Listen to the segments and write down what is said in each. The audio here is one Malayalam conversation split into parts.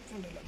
ഉണ്ടല്ലോ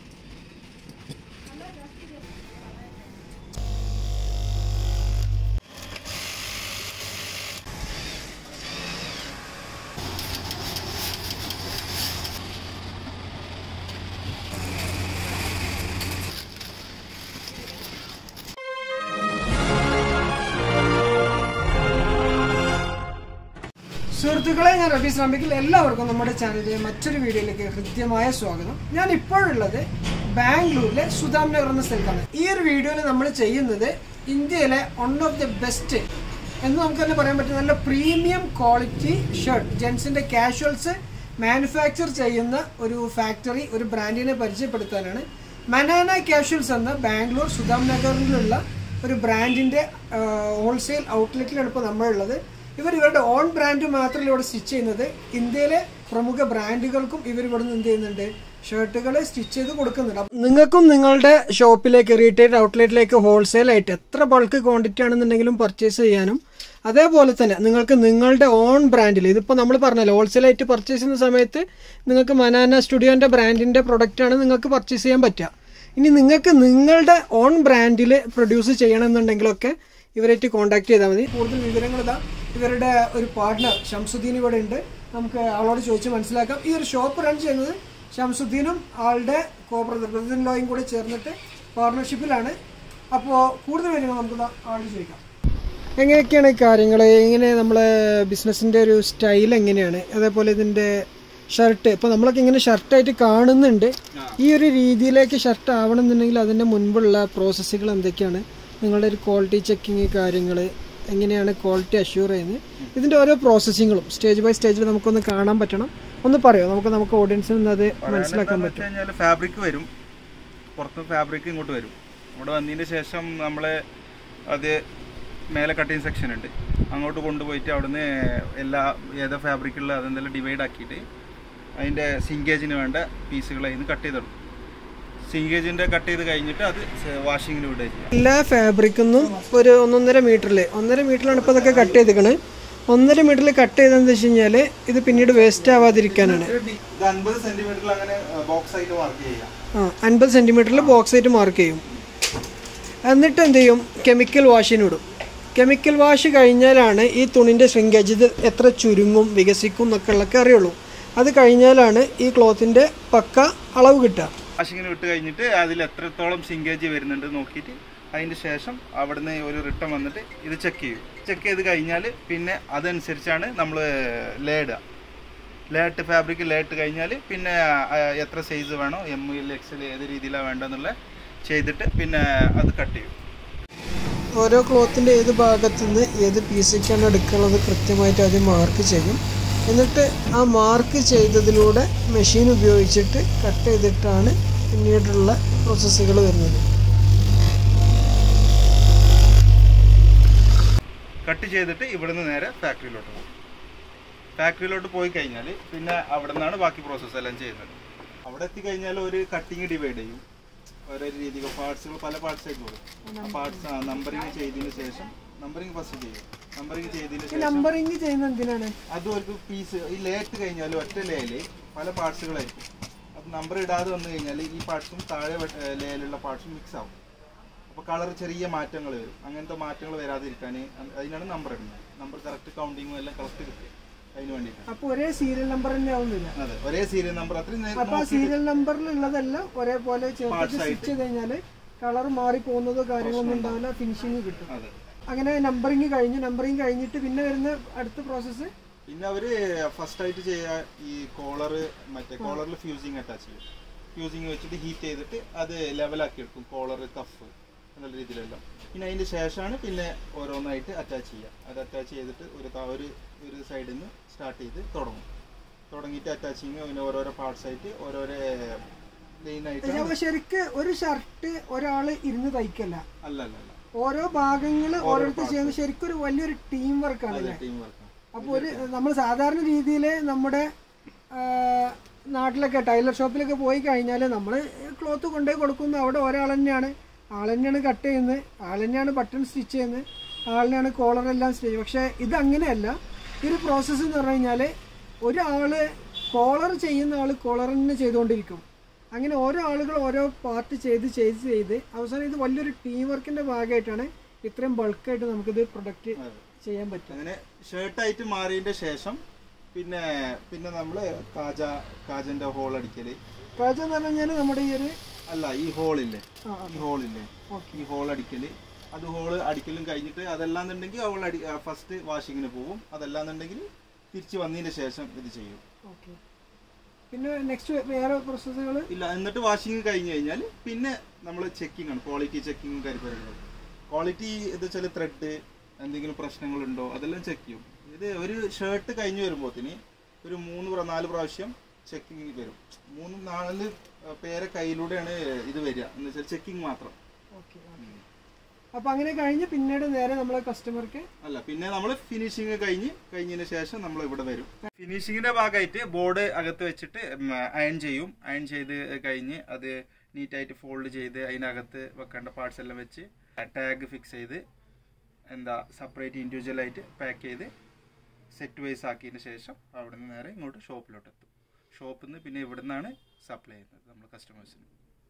സുഹൃത്തുക്കളെ ഞാൻ റബീസ് റാമ്പിക്കിൽ എല്ലാവർക്കും നമ്മുടെ ചാനലിലെ മറ്റൊരു വീഡിയോയിലേക്ക് ഹൃദ്യമായ സ്വാഗതം ഞാൻ ഇപ്പോഴുള്ളത് ബാംഗ്ലൂരിലെ സുധാം നഗർ എന്ന സ്ഥലത്താണ് ഈ ഒരു വീഡിയോയിൽ നമ്മൾ ചെയ്യുന്നത് ഇന്ത്യയിലെ വൺ ഓഫ് ദി ബെസ്റ്റ് എന്ന് നമുക്ക് തന്നെ പറയാൻ പറ്റും നല്ല പ്രീമിയം ക്വാളിറ്റി ഷർട്ട് ജെൻസിന്റെ കാഷ്വൽസ് മാനുഫാക്ചർ ചെയ്യുന്ന ഒരു ഫാക്ടറി ഒരു ബ്രാൻഡിനെ പരിചയപ്പെടുത്താനാണ് മനാന കാഷ്വൽസ് എന്ന ബാംഗ്ലൂർ സുധാം നഗറിലുള്ള ഒരു ബ്രാൻഡിന്റെ ഹോൾസെയിൽ ഔട്ട്ലെറ്റിലാണ് ഇപ്പോൾ നമ്മളുള്ളത് ഇവർ ഇവരുടെ ഓൺ ബ്രാൻഡ് മാത്രമല്ല ഇവിടെ സ്റ്റിച്ച് ചെയ്യുന്നത് ഇന്ത്യയിലെ പ്രമുഖ ബ്രാൻഡുകൾക്കും ഇവർ ഇവിടെ നിന്ന് എന്ത് ചെയ്യുന്നുണ്ട് ഷർട്ടുകൾ സ്റ്റിച്ച് ചെയ്ത് കൊടുക്കുന്നുണ്ട് അപ്പം നിങ്ങൾക്കും നിങ്ങളുടെ ഷോപ്പിലേക്ക് റീറ്റെയിൽ ഔട്ട്ലെറ്റിലേക്ക് ഹോൾസെയിൽ ആയിട്ട് എത്ര ബൾക്ക് ക്വാണ്ടിറ്റി ആണെന്നുണ്ടെങ്കിലും പർച്ചേസ് ചെയ്യാനും അതേപോലെ തന്നെ നിങ്ങൾക്ക് നിങ്ങളുടെ ഓൺ ബ്രാൻഡിൽ ഇതിപ്പോൾ നമ്മൾ പറഞ്ഞല്ലോ ഹോൾസെയിൽ ആയിട്ട് പർച്ചേസ് ചെയ്യുന്ന സമയത്ത് നിങ്ങൾക്ക് മനാന സ്റ്റുഡിയോൻ്റെ ബ്രാൻഡിൻ്റെ പ്രൊഡക്റ്റാണ് നിങ്ങൾക്ക് പർച്ചേസ് ചെയ്യാൻ പറ്റുക ഇനി നിങ്ങൾക്ക് നിങ്ങളുടെ ഓൺ ബ്രാൻഡിൽ പ്രൊഡ്യൂസ് ചെയ്യണമെന്നുണ്ടെങ്കിലൊക്കെ ഇവരായിട്ട് കോൺടാക്ട് ചെയ്താൽ മതി കൂടുതൽ വിവരങ്ങൾ ഇതാ ഇവരുടെ ഒരു പാർട്ട്ണർ ഷംസുദ്ദീൻ ഇവിടെ ഉണ്ട് നമുക്ക് ആളോട് ചോദിച്ച് മനസ്സിലാക്കാം ഈ ഒരു ഷോപ്പ് റൺ ചെയ്യുന്നത് ഷംസുദ്ദീനും ആളുടെ കോ ബ്രദർ ലോയും കൂടെ ചേർന്നിട്ട് പാർട്ണർഷിപ്പിലാണ് അപ്പോൾ കൂടുതൽ വിവരങ്ങൾ നമുക്ക് ദാ ആളോട് ചോദിക്കാം എങ്ങനെയൊക്കെയാണ് ഈ കാര്യങ്ങൾ എങ്ങനെ നമ്മളെ ബിസിനസ്സിൻ്റെ ഒരു സ്റ്റൈൽ എങ്ങനെയാണ് അതേപോലെ ഇതിൻ്റെ ഷർട്ട് ഇപ്പോൾ നമ്മളൊക്കെ ഇങ്ങനെ ഷർട്ടായിട്ട് കാണുന്നുണ്ട് ഈ ഒരു രീതിയിലേക്ക് ഷർട്ട് ആവണമെന്നുണ്ടെങ്കിൽ അതിൻ്റെ മുൻപുള്ള പ്രോസസ്സുകൾ എന്തൊക്കെയാണ് നിങ്ങളുടെ ഒരു ക്വാളിറ്റി ചെക്കിങ് കാര്യങ്ങൾ എങ്ങനെയാണ് ക്വാളിറ്റി അഷ്യൂർ ചെയ്യുന്നത് ഇതിൻ്റെ ഓരോ പ്രോസസ്സിങ്ങും സ്റ്റേജ് ബൈ സ്റ്റേജിൽ നമുക്കൊന്ന് കാണാൻ പറ്റണം ഒന്ന് പറയോ നമുക്ക് നമുക്ക് ഓഡിയൻസിൽ നിന്ന് അത് മനസ്സിലാക്കാൻ പറ്റും കഴിഞ്ഞാൽ ഫാബ്രിക് വരും പുറത്ത് ഫാബ്രിക് ഇങ്ങോട്ട് വരും ഇവിടെ വന്നതിന് ശേഷം നമ്മൾ അത് മേലെ കട്ടിങ് സെക്ഷൻ ഉണ്ട് അങ്ങോട്ട് കൊണ്ടുപോയിട്ട് അവിടുന്ന് എല്ലാ ഏതാ ഫാബ്രിക്കുള്ള അതെന്തെല്ലാം ഡിവൈഡ് ആക്കിയിട്ട് അതിൻ്റെ സിങ്കേജിന് വേണ്ട പീസുകൾ അതിന് കട്ട് ചെയ്തെടുക്കും സിങ്കേജിൻ്റെ കട്ട് ചെയ്ത് കഴിഞ്ഞിട്ട് അത് വാഷിങ്ങിന് വിടുക ചെയ്യുക എല്ലാ ഫാബ്രിക്കൊന്നും ഒരു ഒന്നൊന്നര മീറ്ററിൽ ഒന്നര മീറ്ററിലാണ് ഇപ്പോൾ ഇതൊക്കെ കട്ട് ചെയ്തിക്കണത് ഒന്നര മീറ്ററിൽ കട്ട് ചെയ്തതെന്ന് വെച്ച് കഴിഞ്ഞാൽ ഇത് പിന്നീട് വേസ്റ്റ് ആവാതിരിക്കാനാണ് ഇത് അൻപത് സെന്റിമീറ്ററിൽ അങ്ങനെ ബോക്സ് ആയിട്ട് മാർക്ക് ചെയ്യാം ആ അൻപത് സെൻറ്റിമീറ്ററിൽ ബോക്സ് ആയിട്ട് മാർക്ക് ചെയ്യും എന്നിട്ട് എന്ത് ചെയ്യും കെമിക്കൽ വാഷിന് വിടും കെമിക്കൽ വാഷ് കഴിഞ്ഞാലാണ് ഈ തുണിൻ്റെ ശൃംഗേജ് ഇത് എത്ര ചുരുങ്ങും വികസിക്കും എന്നൊക്കെ ഉള്ളതൊക്കെ അറിയുള്ളൂ അത് കഴിഞ്ഞാലാണ് ഈ ക്ലോത്തിൻ്റെ പക്ക അളവ് കിട്ടുക വാഷിങ്ങിന് വിട്ട് കഴിഞ്ഞിട്ട് അതിൽ എത്രത്തോളം സിങ്കേജ് വരുന്നുണ്ട് നോക്കിയിട്ട് അതിന് ശേഷം അവിടുന്ന് ഒരു റിട്ടേൺ വന്നിട്ട് ഇത് ചെക്ക് ചെയ്യും ചെക്ക് ചെയ്ത് കഴിഞ്ഞാൽ പിന്നെ അതനുസരിച്ചാണ് നമ്മൾ ലേഡ ലേട്ട് ഫാബ്രിക് ലേട്ട് കഴിഞ്ഞാൽ പിന്നെ ആ, എത്ര സൈസ് വേണോ എം എൽ എക്സൽ ഏത് രീതിയിലാണ് വേണ്ടതെന്നുള്ള ചെയ്തിട്ട് പിന്നെ അത് കട്ട് ചെയ്യും ഓരോ ക്ലോത്തിൻ്റെ ഏത് ഭാഗത്തു നിന്ന് ഏത് പീസൊക്കെയാണ് എടുക്കുന്നത് കൃത്യമായിട്ട് ആദ്യം മാർക്ക് ചെയ്യും എന്നിട്ട് ആ മാർക്ക് ചെയ്തതിലൂടെ മെഷീൻ ഉപയോഗിച്ചിട്ട് കട്ട് ചെയ്തിട്ടാണ് പിന്നീടുള്ള പ്രോസസ്സുകൾ വരുന്നത് കട്ട് ചെയ്തിട്ട് ഇവിടുന്ന് നേരെ ഫാക്ടറിയിലോട്ട് പോകും ഫാക്ടറിയിലോട്ട് പോയി കഴിഞ്ഞാൽ പിന്നെ അവിടെ നിന്നാണ് ബാക്കി പ്രോസസ്സ് എല്ലാം ചെയ്യുന്നത് അവിടെ എത്തിക്കഴിഞ്ഞാൽ ഒരു കട്ടിങ് ഡിവൈഡ് ചെയ്യും ഓരോ രീതികൾ പാർട്സുകൾ പല പാർട്സ് ആയിട്ട് കൊടുക്കും ആ പാർട്സ് നമ്പറിങ് ചെയ്തതിന് ശേഷം നമ്പറിങ് ഫസ്റ്റ് ചെയ്യും നമ്പറിങ് ചെയ്തതിന് ശേഷം നമ്പറിങ് ചെയ്യുന്ന എന്തിനാണ് അത് ഒരു പീസ് ഈ ലേറ്റ് കഴിഞ്ഞാൽ ഒറ്റ ലേയില് പല പാർട്സുകളായിരിക്കും അത് നമ്പർ ഇടാതെ വന്നു കഴിഞ്ഞാൽ ഈ പാർട്സും താഴെ ലേയിലുള്ള പാർട്സും മിക്സ് ആവും അപ്പോൾ കളർ ചെറിയ മാറ്റങ്ങൾ വരും അങ്ങനത്തെ മാറ്റങ്ങൾ വരാതിരിക്കാൻ അതിനാണ് നമ്പർ ഇടുന്നത് നമ്പർ കറക്റ്റ് കൗണ്ടിങ്ങും എല്ലാം കറക്റ്റ് കിട്ടും അതിന് വേണ്ടിയിട്ടാണ് അപ്പൊ ഒരേ സീരിയൽ നമ്പർ തന്നെ ആവുന്നില്ല അതെ ഒരേ സീരിയൽ നമ്പർ അത്രയും നേ- അപ്പൊ ആ സീരിയൽ നമ്പറിലുള്ളതെല്ലാം ഒരേപോലെ ചേർത്തിട്ട് Parts സ്റ്റിച്ച് ചെയ്ത് കഴിഞ്ഞാല് കളർ മാറി പോകുന്നതോ കാര്യങ്ങളൊന്നും ഉണ്ടാവില്ല ഫിനിഷിങ് കിട്ടും അതെ അങ്ങനെ നമ്പറിങ് കഴിഞ്ഞു നമ്പറിങ് കഴിഞ്ഞിട്ട് പിന്നെ വരുന്ന അടുത്ത പ്രോസസ്സ് പിന്നെ അവര് ഫസ്റ്റ് ആയിട്ട് ചെയ്യാ ഈ കോളർ മറ്റേ കോളറിൽ ഫ്യൂസിങ് അറ്റാച്ച് ചെയ്യും ഫ്യൂസിങ് വെച്ചിട്ട് ഹീറ്റ് ചെയ്തിട്ട് അത് ലെവലാക്കി എടുക്കും കോളർ കഫ് എന്നുള്ള രീതിയിലെല്ലാം പിന്നെ അതിന്റെ ശേഷമാണ് പിന്നെ ഓരോന്നായിട്ട് അറ്റാച്ച് ചെയ്യുക അത് അറ്റാച്ച് ചെയ്തിട്ട് ഒരു ത- ഒരു ഒരു സൈഡിൽ നിന്ന് സ്റ്റാർട്ട് ചെയ്ത് തുടങ്ങും തുടങ്ങിയിട്ട് അറ്റാച്ചിങ് പിന്നെ ഓരോരോ പാർട്സ് ആയിട്ട് ഓരോരോ ലൈൻ ആയിട്ട് അപ്പൊ ശരിക്ക് ഒരു ഷർട്ട് ഒരാള് ഇരുന്ന് തയ്ക്കല്ല അല്ല അല്ല അല്ല ഓരോ ഭാഗങ്ങൾ ഓരോരുത്തർ ചെയ്യുന്നത് ശരിക്കും ഒരു വലിയൊരു ടീം വർക്കാണ് അല്ലേ ടീം വർക്ക് അപ്പോൾ ഒരു നമ്മൾ സാധാരണ രീതിയിൽ നമ്മുടെ ആ, നാട്ടിലൊക്കെ ടൈലർ ഷോപ്പിലൊക്കെ പോയി കഴിഞ്ഞാൽ നമ്മൾ ക്ലോത്ത് കൊണ്ടുപോയി കൊടുക്കുന്നു അവിടെ ഒരാൾ തന്നെയാണ് ആൾ തന്നെയാണ് കട്ട് ചെയ്യുന്നത് ആൾ തന്നെയാണ് ബട്ടൺ സ്റ്റിച്ച് ചെയ്യുന്നത് ആളിനെയാണ് കോളറെല്ലാം സ്റ്റിച്ച് പക്ഷേ ഇത് അങ്ങനെയല്ല ഈ ഒരു പ്രോസസ്സ് എന്ന് പറഞ്ഞു കഴിഞ്ഞാൽ ഒരാൾ കോളർ ചെയ്യുന്ന ആൾ കോളർ തന്നെ ചെയ്തുകൊണ്ടിരിക്കും അങ്ങനെ ഓരോ ആളുകൾ ഓരോ പാർട്ട് ചെയ്ത് ചെയ്ത് ചെയ്ത് അവസാനം ഇത് വലിയൊരു ടീം വർക്കിന്റെ ഭാഗമായിട്ടാണ് ഇത്രയും ബൾക്കായിട്ട് നമുക്കിത് പ്രൊഡക്റ്റ് അതെ. ചെയ്യാൻ പറ്റും അങ്ങനെ ഷർട്ടായിട്ട് മാറിയതിന്റെ ശേഷം പിന്നെ പിന്നെ നമ്മള് കാജ കാജന്റെ ഹോൾ അടിക്കല് കാഴ്ച എന്ന് പറഞ്ഞു കഴിഞ്ഞാൽ നമ്മുടെ ഈ ഒരു അല്ല ഈ ഹോളില്ലേ ആ, ഈ ഹോളില്ലേ ഓക്കെ ഈ ഹോൾ അടിക്കല് അത് ഹോള് അടിക്കലും കഴിഞ്ഞിട്ട് അതല്ലാന്നുണ്ടെങ്കിൽ അവൾ അടി ഫസ്റ്റ് വാഷിങ്ങിന് പോകും അതല്ലാന്നുണ്ടെങ്കിൽ തിരിച്ച് വന്നതിന് ശേഷം ഇത് ചെയ്യും ഓക്കെ പിന്നെ നെക്സ്റ്റ് വേറെ പ്രോസസ്സുകൾ ഇല്ല എന്നിട്ട് വാഷിങ് കഴിഞ്ഞ് കഴിഞ്ഞാൽ പിന്നെ നമ്മൾ ചെക്കിംഗ് ആണ് ക്വാളിറ്റി ചെക്കിങ്ങും കാര്യപരിപാടികളും ക്വാളിറ്റി ഇത് വെച്ചാൽ ത്രെഡ് എന്തെങ്കിലും പ്രശ്നങ്ങളുണ്ടോ അതെല്ലാം ചെക്ക് ചെയ്യും ഇത് ഒരു ഷർട്ട് കഴിഞ്ഞ് വരുമ്പോത്തിന് ഒരു മൂന്ന് പ്ര- നാല് പ്രാവശ്യം ചെക്കിങ് വരും മൂന്ന് നാല് പേരെ കയ്യിലൂടെയാണ് ഇത് വരിക എന്ന് വെച്ചാൽ ചെക്കിങ് മാത്രം ഓക്കെ അപ്പൊ അങ്ങനെ കഴിഞ്ഞ് പിന്നീട് നേരെ നമ്മളെ കസ്റ്റമർക്ക് അല്ല പിന്നെ നമ്മൾ ഫിനിഷിങ് കഴിഞ്ഞ് കഴിഞ്ഞതിന് ശേഷം നമ്മൾ ഇവിടെ വരും ഫിനിഷിങ്ങിന്റെ ഭാഗമായിട്ട് ബോർഡ് അകത്ത് വെച്ചിട്ട് അയൺ ചെയ്യും അയൺ ചെയ്ത് കഴിഞ്ഞ് അത് നീറ്റായിട്ട് ഫോൾഡ് ചെയ്ത് അതിനകത്ത് വെക്കേണ്ട പാർട്സ് എല്ലാം വെച്ച് ടാഗ് ഫിക്സ് ചെയ്ത് എന്താ സെപ്പറേറ്റ് ഇൻഡിവിജ്വൽ ആയിട്ട് പാക്ക് ചെയ്ത് സെറ്റ് വൈസ് ആക്കിയതിന് ശേഷം അവിടെ നിന്ന് നേരെ ഇങ്ങോട്ട് ഷോപ്പിലോട്ട് എത്തും ഷോപ്പിൽ നിന്ന് പിന്നെ ഇവിടെ നിന്നാണ് സപ്ലൈ ചെയ്യുന്നത് നമ്മൾ കസ്റ്റമേഴ്സിന്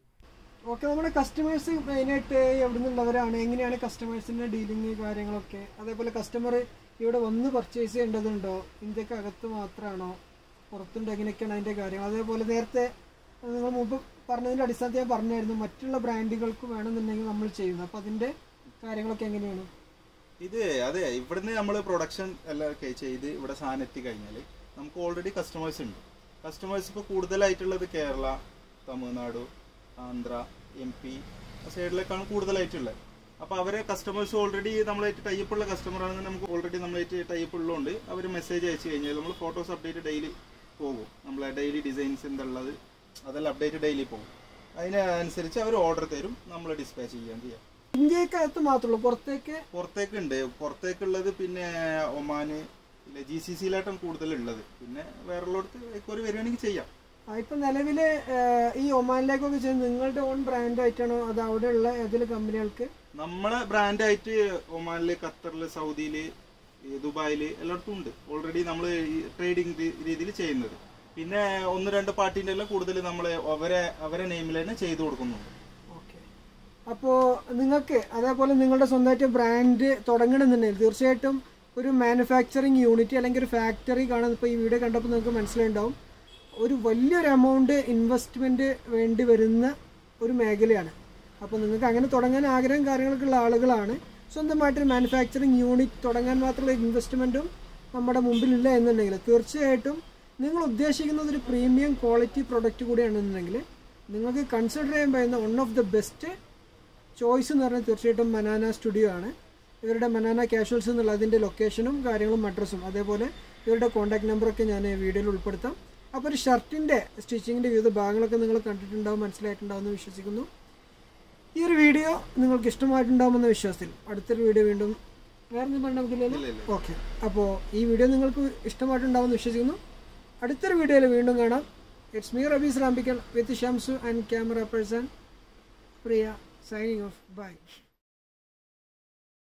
ഓക്കെ നമ്മുടെ കസ്റ്റമേഴ്സ് മെയിനായിട്ട് എവിടെ നിന്നുള്ളവരാണ് എങ്ങനെയാണ് കസ്റ്റമേഴ്സിന്റെ ഡീലിങ് കാര്യങ്ങളൊക്കെ അതേപോലെ കസ്റ്റമർ ഇവിടെ വന്ന് പർച്ചേസ് ചെയ്യേണ്ടതുണ്ടോ ഇന്ത്യക്ക് അകത്ത് മാത്രമാണോ പുറത്തുണ്ട് എങ്ങനെയൊക്കെയാണ് അതിന്റെ കാര്യങ്ങൾ അതേപോലെ നേരത്തെ നിങ്ങൾ മുമ്പ് പറഞ്ഞതിന്റെ അടിസ്ഥാനത്തിൽ ഞാൻ പറഞ്ഞായിരുന്നു മറ്റുള്ള ബ്രാൻഡുകൾക്ക് വേണമെന്നുണ്ടെങ്കിൽ നമ്മൾ ചെയ്യുന്നത് അപ്പൊ അതിന്റെ കാര്യങ്ങളൊക്കെ എങ്ങനെയാണ് ഇത് അതെ ഇവിടുന്ന് നമ്മൾ പ്രൊഡക്ഷൻ എല്ലാം ഒക്കെ ചെയ്ത് ഇവിടെ സാധനം എത്തി കഴിഞ്ഞാൽ നമുക്ക് ഓൾറെഡി കസ്റ്റമേഴ്സ് ഉണ്ട് കസ്റ്റമേഴ്സ് ഇപ്പോൾ കൂടുതലായിട്ടുള്ളത് കേരള തമിഴ്നാട് ആന്ധ്ര എം പി ആ സൈഡിലേക്കാണ് കൂടുതലായിട്ടുള്ളത് അപ്പോൾ അവരെ കസ്റ്റമേഴ്സ് ഓൾറെഡി നമ്മളായിട്ട് ടൈപ്പ് ഉള്ള കസ്റ്റമർ ആണെങ്കിൽ നമുക്ക് ഓൾറെഡി നമ്മളായിട്ട് ടൈപ്പ് ഉള്ളതുകൊണ്ട് അവർ മെസ്സേജ് അയച്ചു കഴിഞ്ഞാൽ നമ്മൾ ഫോട്ടോസ് അപ്ഡേറ്റ് ഡെയിലി പോകും നമ്മളെ ഡെയിലി ഡിസൈൻസ് എന്തുള്ളത് അതെല്ലാം അപ്ഡേറ്റ് ഡെയിലി പോകും അതിനനുസരിച്ച് അവർ ഓർഡർ തരും നമ്മൾ ഡിസ്പാച്ച് ചെയ്യാൻ ചെയ്യാം ഇന്ത്യക്കകത്ത് മാത്രമേ പുറത്തേക്ക് പുറത്തേക്കുണ്ട് പുറത്തേക്കുള്ളത് പിന്നെ ഒമാന് പിന്നെ ജി സി സിയിലായിട്ടാണ് കൂടുതലുള്ളത് പിന്നെ വേറെയുള്ളടത്ത് ഒരു വരികയാണെങ്കിൽ ചെയ്യാം ആ, ഇപ്പൊ നിലവില് ഏഹ്, ഈ ഒമാനിലേക്കൊക്കെ ചെയ്യുന്നത് നിങ്ങളുടെ ഓൺ ബ്രാൻഡ് ആയിട്ടാണോ അത് അവിടെയുള്ള ഏതെങ്കിലും കമ്പനികൾക്ക് നമ്മളെ ബ്രാൻഡായിട്ട് ഒമാനില് ഖത്തറില് സൗദിയില് ഈ ദുബായില് എല്ലായിടത്തും ഉണ്ട് ഓൾറെഡി നമ്മൾ ട്രേഡിംഗ് രീതിയിൽ ചെയ്യുന്നത് പിന്നെ ഒന്ന് രണ്ട് പാർട്ടിന്റെ എല്ലാം കൂടുതൽ നമ്മൾ അവരെ അവരെ നെയിമിൽ തന്നെ ചെയ്തു കൊടുക്കുന്നുണ്ട് ഓക്കെ അപ്പോൾ നിങ്ങൾക്ക് അതേപോലെ നിങ്ങളുടെ സ്വന്തമായിട്ട് ബ്രാൻഡ് തുടങ്ങണമെന്നുണ്ടെങ്കിൽ തീർച്ചയായിട്ടും ഒരു മാനുഫാക്ചറിങ് യൂണിറ്റ് അല്ലെങ്കിൽ ഒരു ഫാക്ടറി കാണാൻ ഇപ്പോൾ ഈ വീഡിയോ കണ്ടപ്പോൾ നിങ്ങൾക്ക് മനസ്സിലായിട്ടുണ്ടാവും ഒരു വലിയൊരു എമൗണ്ട് ഇൻവെസ്റ്റ്മെൻറ്റ് വേണ്ടി വരുന്ന ഒരു മേഖലയാണ് അപ്പോൾ നിങ്ങൾക്ക് അങ്ങനെ തുടങ്ങാൻ ആഗ്രഹം കാര്യങ്ങളൊക്കെ ഉള്ള ആളുകളാണ് സ്വന്തമായിട്ടൊരു മാനുഫാക്ചറിങ് യൂണിറ്റ് തുടങ്ങാൻ മാത്രമുള്ള ഇൻവെസ്റ്റ്മെൻറ്റും നമ്മുടെ മുമ്പിലില്ല എന്നുണ്ടെങ്കിൽ തീർച്ചയായിട്ടും നിങ്ങൾ ഉദ്ദേശിക്കുന്നത് ഒരു പ്രീമിയം ക്വാളിറ്റി പ്രൊഡക്റ്റ് കൂടിയാണെന്നുണ്ടെങ്കിൽ നിങ്ങൾക്ക് കൺസിഡർ ചെയ്യാൻ പറ്റുന്ന one of the best choice എന്ന് പറഞ്ഞാൽ തീർച്ചയായിട്ടും മനാന സ്റ്റുഡിയോ ആണ് ഇവരുടെ മനാന കാഷ്വൽസ് എന്നുള്ള അതിൻ്റെ ലൊക്കേഷനും കാര്യങ്ങളും അഡ്രസ്സും അതേപോലെ ഇവരുടെ കോൺടാക്ട് നമ്പറൊക്കെ ഞാൻ വീഡിയോയിൽ ഉൾപ്പെടുത്താം അപ്പോൾ ഒരു ഷർട്ടിൻ്റെ സ്റ്റിച്ചിങ്ങിൻ്റെ വിവിധ ഭാഗങ്ങളൊക്കെ നിങ്ങൾ കണ്ടിട്ടുണ്ടാവും മനസ്സിലായിട്ടുണ്ടാവും എന്ന് വിശ്വസിക്കുന്നു ഈ ഒരു വീഡിയോ നിങ്ങൾക്ക് ഇഷ്ടമായിട്ടുണ്ടാവുമെന്ന വിശ്വാസത്തിൽ അടുത്തൊരു വീഡിയോ വീണ്ടും വേറെ ഒന്നും പറഞ്ഞാൽ നമുക്കില്ലല്ലോ ഇല്ല, ഇല്ല. ഓക്കെ അപ്പോൾ ഈ വീഡിയോ നിങ്ങൾക്ക് ഇഷ്ടമായിട്ടുണ്ടാവുമെന്ന് വിശ്വസിക്കുന്നു അടുത്തൊരു വീഡിയോയിൽ വീണ്ടും കാണാം it's me Rabees Rambikkal with Shamsu and camera person Priya signing off by